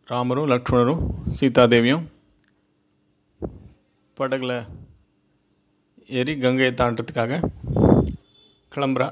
ராமரும் லக்ஷ்மணரும் சீதாதேவியும் படகுல ஏறி கங்கையை தாண்டறதுக்காக கிளம்புறா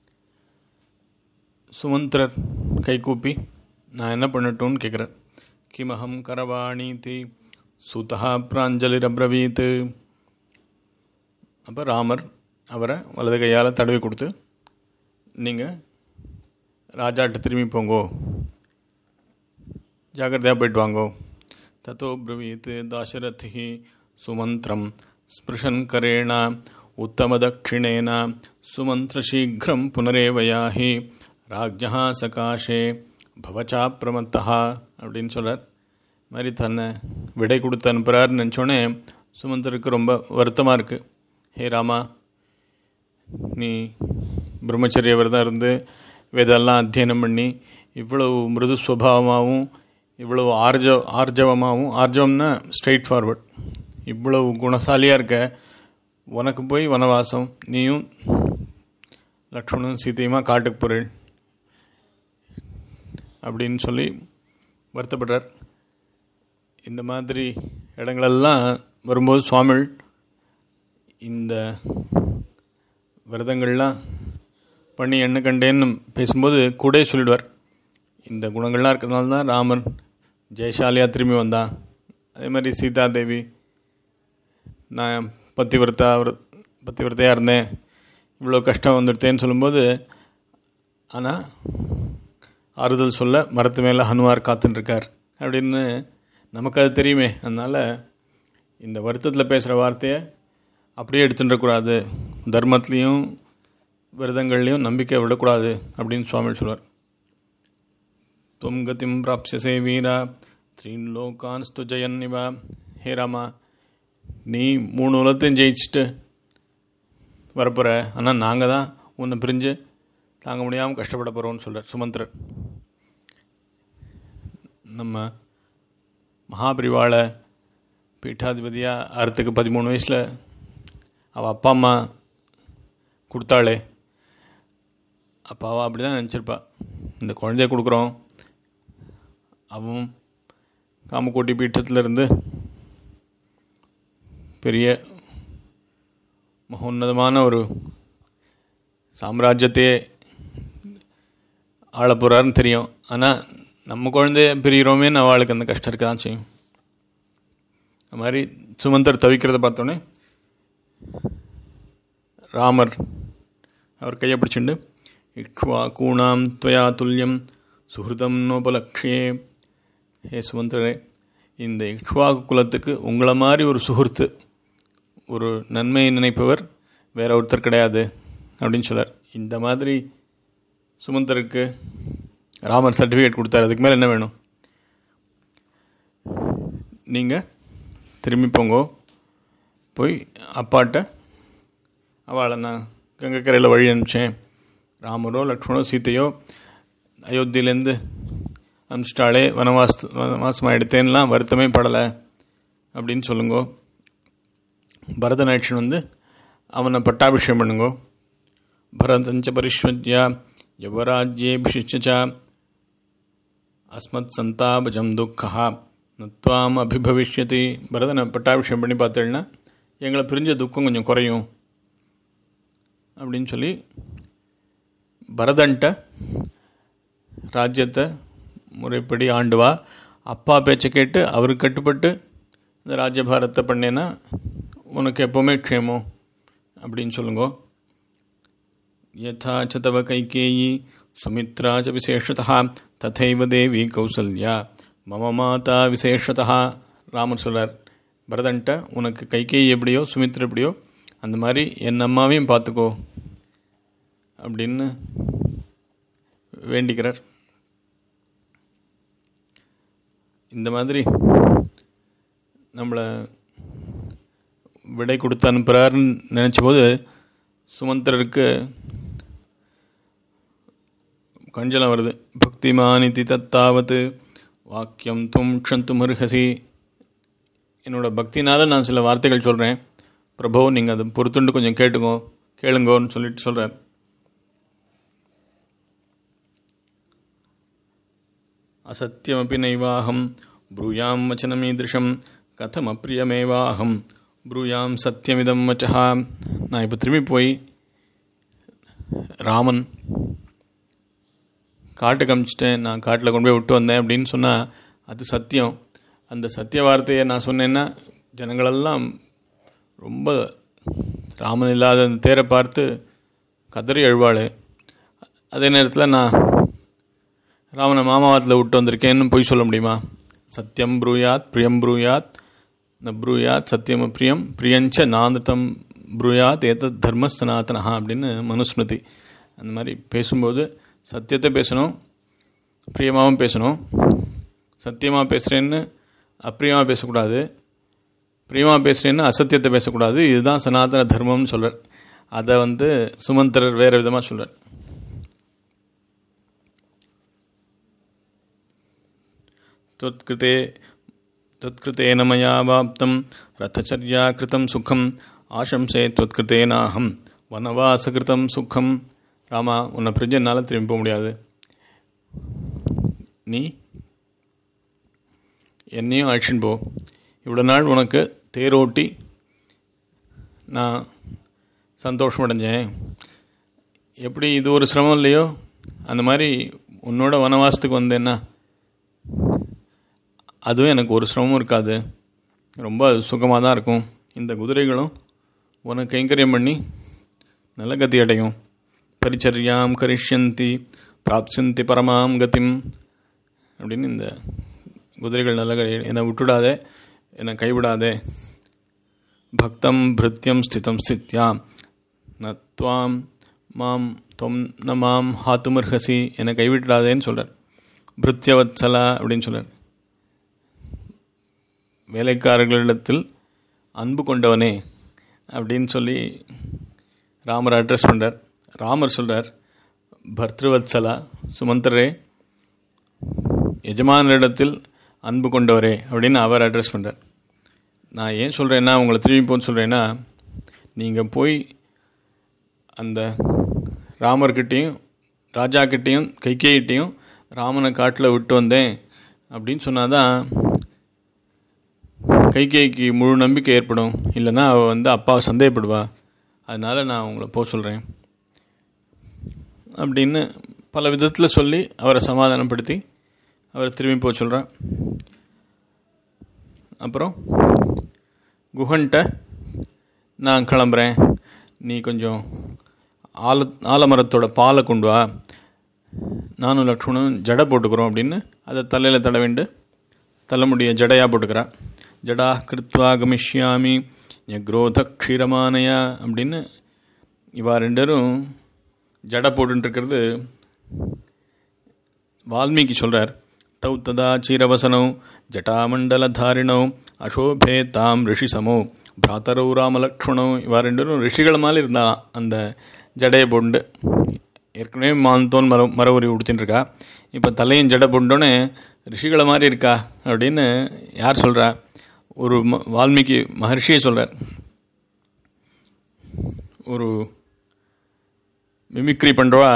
சுமந்திரர் கைகூப்பி நான் என்ன பண்ணட்டும்னு கேட்குறார் கிமஹம் கரவாணீதி சுதா பிராஞ்சலிரப்ரவீத் அப்போ ராமர் அவரை வலது கையால் தடவி கொடுத்து நீங்கள் ராஜாட்ட திரும்பி போங்கோ ஜாக்கிரதையாக போயிட்டு வாங்கோ தத்தோ பிரவீத் தாசரதி சுமந்திரம் ஸ்பிருஷன் கரேண உத்தமதட்சிணேன சுமந்திரசீघ्रं புனரேவயாஹி ராஜ்யா சகாஷே பவச்சா பிரமத்தா அப்படின்னு சொல்கிறார் மாதிரி தன்னை விடை கொடுத்து அனுப்புகிறாருன்னு நினச்சோடனே சுமந்தருக்கு ரொம்ப வருத்தமாக இருக்குது ஹே ராமா நீ பிரம்மச்சரிய விரதம் இருந்து வேதெல்லாம் அத்தியனம் பண்ணி இவ்வளவு மிருது சுவாவமாகவும் இவ்வளவு ஆர்ஜ ஆர்ஜவமாகவும் ஆர்ஜவம்னா ஸ்ட்ரெயிட் ஃபார்வர்ட் இவ்வளவு குணசாலியாக இருக்க உனக்கு போய் வனவாசம் நீயும் லக்ஷ்மணும் சீதையுமா காட்டுக்கு போகிறேன் அப்படின்னு சொல்லி வருத்தப்படுறார் இந்த மாதிரி இடங்களெல்லாம் வரும்போது சுவாமிகள் இந்த விரதங்கள்லாம் பண்ணி என்ன கண்டேன்னு பேசும்போது கூட சொல்லிடுவார் இந்த குணங்கள்லாம் இருக்கிறதுனால தான் ராமன் ஜெயசாலியாக திரும்பி வந்தான் அதே மாதிரி சீதாதேவி நான் பத்திவிரதா பத்திவிரதையாக இருந்தேன் இவ்வளோ கஷ்டம் வந்துடுத்தேன்னு சொல்லும்போது ஆனால் ஆறுதல் சொல்ல மரத்து மேலே ஹனுமார் காத்துட்டுருக்கார் அப்படின்னு நமக்கு அது தெரியுமே அதனால் இந்த வருத்தத்தில் பேசுகிற வார்த்தையை அப்படியே எடுத்துட்டுக்கூடாது தர்மத்துலேயும் விரதங்கள்லையும் நம்பிக்கை விடக்கூடாது அப்படின்னு சுவாமி சொல்வார் துவம் கதிம் பிராப்சியசே வீரா த்ரீன் லோகான் ஸ்து ஜெயன்னிவா ஹே ராமா நீ மூணு உலகத்தையும் ஜெயிச்சுட்டு வரப்போகிற ஆனால் நாங்கள் தான் உன்னை பிரிஞ்சு தாங்க முடியாமல் கஷ்டப்பட போகிறோம்னு சொல்கிறார் சுமந்திரர் நம்ம மகாபிரிவாளை பீட்டாதிபதியாக அறுத்துக்கு பதிமூணு வயசில் அவள் அப்பா அம்மா கொடுத்தாளே அப்போ அவள் அப்படி தான் நினச்சிருப்பா இந்த குழந்தைய கொடுக்குறோம் அவன் காமக்கோட்டி பீட்டத்திலிருந்து பெரிய மகோன்னதமான ஒரு சாம்ராஜ்யத்தையே ஆள போகிறாருன்னு தெரியும் ஆனால் நம்ம குழந்தைய பிரிகிறோமேன்னு அவளுக்கு அந்த கஷ்டம் இருக்க தான் செய்யும் அது மாதிரி சுமந்தர் தவிக்கிறத பார்த்தோன்னே ராமர் அவர் கையை பிடிச்சிண்டு இக்ஷ்வா கூணாம் துவயா துல்லியம் சுஹൃதம் நோபலக்ஷே ஹே சுமந்திரரே இந்த இக்ஷ்வா குலத்துக்கு உங்களை மாதிரி ஒரு சுகൃத்து ஒரு நன்மையை நினைப்பவர் வேற ஒருத்தர் கிடையாது அப்படின்னு சொல்லார் இந்த மாதிரி சுமந்தருக்கு ராமர் சர்டிஃபிகேட் கொடுத்தாரு அதுக்கு மேலே என்ன வேணும் நீங்கள் திரும்பி போங்கோ போய் அப்பாட்ட அவளை நான் கங்கைக்கரையில் வழி அனுப்பிச்சேன் ராமரோ லக்ஷ்மணோ சீத்தையோ அயோத்தியிலேருந்து அனுப்பிச்சிட்டாலே வனவாச வனவாசமாக எடுத்தேன்லாம் வருத்தமே படலை அப்படின்னு சொல்லுங்கோ பரதநாட்சன் வந்து அவனை பட்டாபிஷேகம் பண்ணுங்கோ பரதஞ்ச பரிஸ்வத்யா யவராஜ்யேபிஷிச்சா அஸ்மத் சந்தாபஜம் துக்கா நத்வாம் அபிபவிஷ்யதி பரதனை பட்டாபிஷேகம் பண்ணி பார்த்தேன்னா எங்களை பிரிஞ்ச துக்கம் கொஞ்சம் குறையும் அப்படின்னு சொல்லி பரதன்ட்ட ராஜ்யத்தை முறைப்படி ஆண்டுவா அப்பா பேச்சை கேட்டு அவருக்கு கட்டுப்பட்டு இந்த ராஜ்யபாரத்தை பண்ணேன்னா உனக்கு எப்போவுமே க்ஷேமம் அப்படின்னு சொல்லுங்க யதா ச தவ கைகேயி சுமித்ரா ச விசேஷதா ததைவ தேவி கௌசல்யா மம மாதா விசேஷதா ராமர் சொல்கிறார் பரதன்ட்ட உனக்கு கைகேயி எப்படியோ சுமித்ரா எப்படியோ அந்த மாதிரி என் அம்மாவையும் பார்த்துக்கோ அப்படின்னு வேண்டிக்கிறார் இந்த மாதிரி நம்மளை விடை கொடுத்து அனுப்புகிறாருன்னு நினச்ச போது சுமந்திரருக்கு கஞ்சலம் வருது பக்திமானிதி தத்தாவத்து வாக்கியம் தும் க்ஷந்து மருகசி என்னோட பக்தினால நான் சில வார்த்தைகள் சொல்கிறேன் பிரபு நீங்கள் அதை பொறுத்துண்டு கொஞ்சம் கேட்டுக்கோ கேளுங்கோன்னு சொல்லிட்டு சொல்கிறார் அசத்தியமப்பி நைவாகம் ப்ரூயாம் வச்சனமீதிருஷம் கதம் அப்பிரியமேவாகம் ப்ரூயாம் சத்தியமிதம் வச்சா நான் இப்போ திரும்பி போய் ராமன் காட்டுக்கு அமிச்சிட்டேன் நான் காட்டில் கொண்டு போய் விட்டு வந்தேன் அப்படின்னு சொன்னால் அது சத்தியம் அந்த சத்திய வார்த்தையை நான் சொன்னேன்னா ஜனங்களெல்லாம் ரொம்ப ராமன் இல்லாத அந்த தேரை பார்த்து கதறி எழுவாள் அதே நேரத்தில் நான் ராமனை மாமாவத்தில் விட்டு வந்திருக்கேன்னு பொய் சொல்ல முடியுமா சத்தியம் ப்ரூயாத் பிரியம் ப்ரூயாத் ந ப்ரூயாத் சத்தியம் பிரியம் பிரியஞ்ச நாந்திரம் ப்ரூயாத் ஏதத் தர்ம சனாதனஹா அப்படின்னு மனுஸ்மிருதி அந்த மாதிரி பேசும்போது சத்தியத்தை பேசணும் பிரியமாகவும் பேசணும் சத்தியமாக பேசுகிறேன்னு அப்பிரியமாக பேசக்கூடாது பிரியமாக பேசுகிறேன்னு அசத்தியத்தை பேசக்கூடாது இதுதான் சனாதன தர்மம்னு சொல்கிறார் அதை வந்து சுமந்திரர் வேறு விதமாக சொல்கிறார் त्वत्कृते त्वत्कृतेन मया वाप्तं रथचर्या कृतं सुखम् ஆசம்சே त्वत्कृतेनाहं வனவாசகிருதம் சுகம் ராமா உன்னை பிரிஞ்சு என்னால் திரும்பி போக முடியாது நீ என்னையும் அழிச்சின்னு போ இவ்வளோ நாள் உனக்கு தேரோட்டி நான் சந்தோஷம் அடைஞ்சேன் எப்படி இது ஒரு சிரமம் இல்லையோ அந்த மாதிரி உன்னோட வனவாசத்துக்கு வந்தேன்னா அதுவும் எனக்கு ஒரு சிரமமும் இருக்காது ரொம்ப சுகமாக தான் இருக்கும் இந்த குதிரைகளும் உனக்கு கைங்கரியம் பண்ணி நல்ல கதி அடையும் பரிச்சரியாம் கரிஷ்யந்தி பிராப்சந்தி பரமாம் கதிம் அப்படின்னு இந்த குதிரைகள் நல்ல கதி என்னை விட்டுடாதே என்னை கைவிடாதே பக்தம் பிருத்தியம் ஸ்திதம் ஸ்தித்யாம் நத்வாம் மாம் தொம் ந மாம் ஹாத்துமர்ஹசி என்னை கைவிட்டாதேன்னு சொல்கிறார் பிருத்தியவத்சலா அப்படின்னு சொல்கிறார் வேலைக்காரர்களிடத்தில் அன்பு கொண்டவனே அப்படின்னு சொல்லி ராமர் அட்ரஸ் பண்ணுறார் ராமர் சொல்கிறார் பர்திருவத்சலா சுமந்தரே எஜமானரிடத்தில் அன்பு கொண்டவரே அப்படின்னு அவர் அட்ரஸ் பண்ணுறார் நான் ஏன் சொல்கிறேன்னா உங்களை திரும்பி போன்னு சொல்கிறேன்னா நீங்கள் போய் அந்த ராமர்கிட்டையும் ராஜாக்கிட்டேயும் கைகேயிட்டையும் ராமனை காட்டில் விட்டு வந்தேன் அப்படின்னு சொன்னாதான் கைகேய்க்கு முழு நம்பிக்கை ஏற்படும் இல்லைன்னா அவள் வந்து அப்பாவை சந்தேகப்படுவா அதனால் நான் உங்களை போக சொல்கிறேன் அப்படின்னு பல விதத்தில் சொல்லி அவரை சமாதானப்படுத்தி அவரை திரும்பி போக சொல்கிறான் அப்புறம் குஹன்ட்ட நான் கிளம்புறேன் நீ கொஞ்சம் ஆல ஆலமரத்தோட பாலை கொண்டு வா நானும் லக்ஷ்மணும் ஜடை போட்டுக்கிறோம் அப்படின்னு அதை தலையில் தடவிண்டு தலைமுடிய ஜடையாக போட்டுக்கிறான் ஜடா கிருத்வா கமிஷ்யாமி ஞக்ரோத க்ஷீரமானயா அப்படின்னு இவா ரெண்டரும் ஜடை போட்டுருக்கிறது வால்மீகி சொல்கிறார் தௌ ததா சீரவசனோ ஜட்டாமண்டலதாரிணோ அசோபே தாம் ரிஷி சமோ பிராத்தரவு ராமலக்ஷ்மணோ இவா ரெண்டரும் ரிஷிகள் மாதிரி இருந்தாலாம் அந்த ஜடையை போண்டு ஏற்கனவே மாந்தோன் மர மரவுரி உடுத்தின்னு இருக்கா இப்போ தலையும் ஜடை போண்டோன்னே ரிஷிகளை மாதிரி இருக்கா அப்படின்னு யார் சொல்கிறா ஒரு ம வால்மீகி மகர்ஷியே சொல்கிறார் ஒரு மிமிக்ரி பண்ணுறவா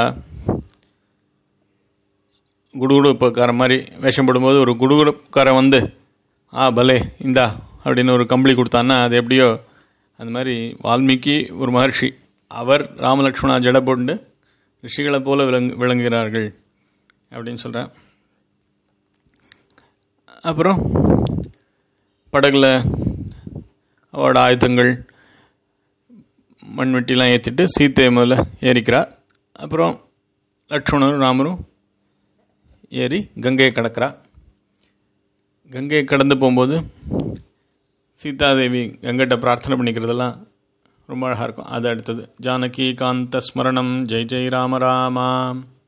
குடுகுடுப்புக்காரன் மாதிரி வேஷம் போடும்போது ஒரு குடுகுடுப்புக்காரன் வந்து ஆ பலே இந்தா அப்படின்னு ஒரு கம்பளி கொடுத்தான்னா அது எப்படியோ அந்த மாதிரி வால்மீகி ஒரு மகர்ஷி அவர் ராமலக்ஷ்மணா ஜடை போட்டு ரிஷிகளை போல விளங்கு விளங்குகிறார்கள் அப்படின்னு சொல்கிறேன் அப்புறம் படகுல அவரோட ஆயுதங்கள் மண்வெட்டிலாம் ஏற்றிட்டு சீத்தையை முதல்ல ஏறிக்கிறா அப்புறம் லக்ஷ்மணரும் ராமரும் ஏறி கங்கையை கடக்கிறா கங்கையை கடந்து போகும்போது சீதாதேவி கங்கிட்ட பிரார்த்தனை பண்ணிக்கிறதெல்லாம் ரொம்ப அழகாக இருக்கும் அது அடுத்தது ஜானகி காந்த ஸ்மரணம் ஜெய் ஜெய் ராம ராமா